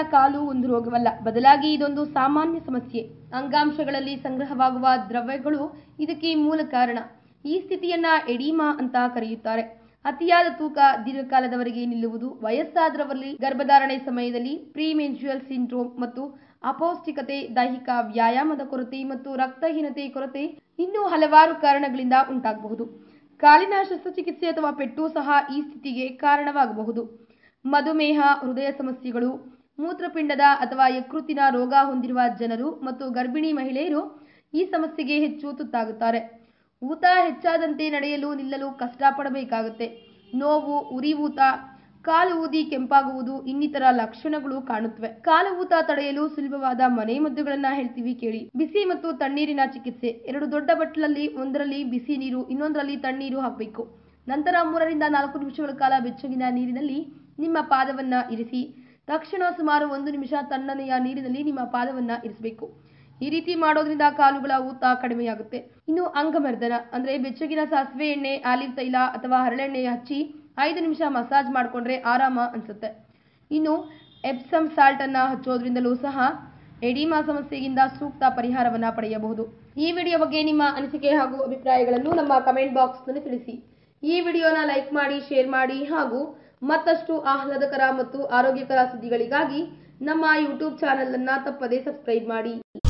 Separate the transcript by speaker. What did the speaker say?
Speaker 1: ಕಾಲು ಒಂದು ರೋಗವಲ್ಲ ಬದಲಾಗಿ ಇದೊಂದು ಸಾಮಾನ್ಯ ಸಮಸ್ಯೆ ಅಂಗಾಂಶಗಳಲ್ಲಿ ಸಂಗ್ರಹವಾಗುವ ದ್ರವ್ಯಗಳು ಇದಕ್ಕೆ ಮೂಲ ಕಾರಣ ಈ ಸ್ಥಿತಿಯನ್ನ ಎಡಿಮಾ ಅಂತ ಕರೆಯುತ್ತಾರೆ ಅತಿಯಾದ ತೂಕ ದೀರ್ಘಕಾಲದವರೆಗೆ ನಿಲ್ಲುವುದು ವಯಸ್ಸಾದವರಲ್ಲಿ ಗರ್ಭಧಾರಣೆ ಸಮಯದಲ್ಲಿ ಪ್ರಿಮೆನ್ಸ್ಟ್ರುಯಲ್ ಸಿಂಡ್ರೋಮ್ ಮತ್ತು ಅಪೌಷ್ಟಿಕತೆ ದೈಹಿಕ ವ್ಯಾಯಾಮದ ಕೊರತೆ ಮತ್ತು ರಕ್ತಹೀನತೆ ಕೊರತೆ ಇನ್ನೂ ಹಲವಾರು ಕಾರಣಗಳಿಂದ ಉಂಟಾಗಬಹುದು ಕಾಲಿನ ಶಸ್ತ್ರಚಿಕಿತ್ಸೆ ಅಥವಾ ಪೆಟ್ಟು ಸಹ ಈ ಸ್ಥಿತಿಗೆ ಕಾರಣವಾಗಬಹುದು ಮಧುಮೇಹ ಹೃದಯ ಸಮಸ್ಯೆಗಳು ಮೂತ್ರಪಿಂಡದ ಅಥವಾ ಯಕೃತ್ತಿನ ರೋಗ ಹೊಂದಿರುವ ಜನರು ಮತ್ತು ಗರ್ಭಿಣಿ ಮಹಿಳೆಯರು ಈ ಸಮಸ್ಯೆಗೆ ಹೆಚ್ಚು ತುತ್ತಾಗುತ್ತಾರೆ ಊತ ಹೆಚ್ಚಾದಂತೆ ನಡೆಯಲು ನಿಲ್ಲಲು ಕಷ್ಟಪಡಬೇಕಾಗುತ್ತೆ ನೋವು ಉರಿ ಊತ ಕಾಲು ಊದಿ ಕೆಂಪಾಗುವುದು ಇನ್ನಿತರ ಲಕ್ಷಣಗಳು ಕಾಣುತ್ತವೆ ಕಾಲು ಊತ ತಡೆಯಲು ಸುಲಭವಾದ ಮನೆಮದ್ದುಗಳನ್ನ ಹೇಳ್ತೀವಿ ಕೇಳಿ ಬಿಸಿ ಮತ್ತು ತಣ್ಣೀರಿನ ಚಿಕಿತ್ಸೆ ಎರಡು ದೊಡ್ಡ ಬಟ್ಟಲಲ್ಲಿ ಒಂದರಲ್ಲಿ ಬಿಸಿ ನೀರು ಇನ್ನೊಂದರಲ್ಲಿ ತಣ್ಣೀರು ಹಾಕಬೇಕು ನಂತರ ಮೂರರಿಂದ ನಾಲ್ಕು ನಿಮಿಷಗಳ ಕಾಲ ಬೆಚ್ಚಗಿನ ನೀರಿನಲ್ಲಿ ನಿಮ್ಮ ಪಾದವನ್ನ ಇರಿಸಿ ತಕ್ಷಣ ಸುಮಾರು ಒಂದು ನಿಮಿಷ ತಣ್ಣನೆಯ ನೀರಿನಲ್ಲಿ ನಿಮ್ಮ ಪಾದವನ್ನ ಇರಿಸಬೇಕು ಈ ರೀತಿ ಮಾಡೋದ್ರಿಂದ ಕಾಲುಗಳ ಊತ ಕಡಿಮೆಯಾಗುತ್ತೆ ಇನ್ನು ಅಂಗಮರ್ದನ ಅಂದ್ರೆ ಬೆಚ್ಚಗಿನ ಸಾಸಿವೆ ಎಣ್ಣೆ ಆಲಿವ್ ತೈಲ ಅಥವಾ ಹರಳೆಣ್ಣೆ ಹಚ್ಚಿ ಐದು ನಿಮಿಷ ಮಸಾಜ್ ಮಾಡಿಕೊಂಡ್ರೆ ಆರಾಮ ಅನ್ಸುತ್ತೆ ಇನ್ನು ಎಪ್ಸಮ್ ಸಾಲ್ಟ್ ಅನ್ನ ಹಚ್ಚೋದ್ರಿಂದಲೂ ಸಹ ಎಡಿಮಾ ಸಮಸ್ಯೆಯಿಂದ ಸೂಕ್ತ ಪರಿಹಾರವನ್ನ ಪಡೆಯಬಹುದು ಈ ವಿಡಿಯೋ ಬಗ್ಗೆ ನಿಮ್ಮ ಅನಿಸಿಕೆ ಹಾಗೂ ಅಭಿಪ್ರಾಯಗಳನ್ನು ನಮ್ಮ ಕಮೆಂಟ್ ಬಾಕ್ಸ್ನಲ್ಲಿ ತಿಳಿಸಿ ಈ ವಿಡಿಯೋನ ಲೈಕ್ ಮಾಡಿ ಶೇರ್ ಮಾಡಿ ಹಾಗೂ ಮತ್ತಷ್ಟು ಆಹ್ಲಾದಕರ ಮತ್ತು ಆರೋಗ್ಯಕರ ಸುದ್ದಿಗಳಿಗಾಗಿ ನಮ್ಮ ಯೂಟ್ಯೂಬ್ ಚಾನೆಲ್ ಅನ್ನ ತಪ್ಪದೇ ಸಬ್ಸ್ಕ್ರೈಬ್ ಮಾಡಿ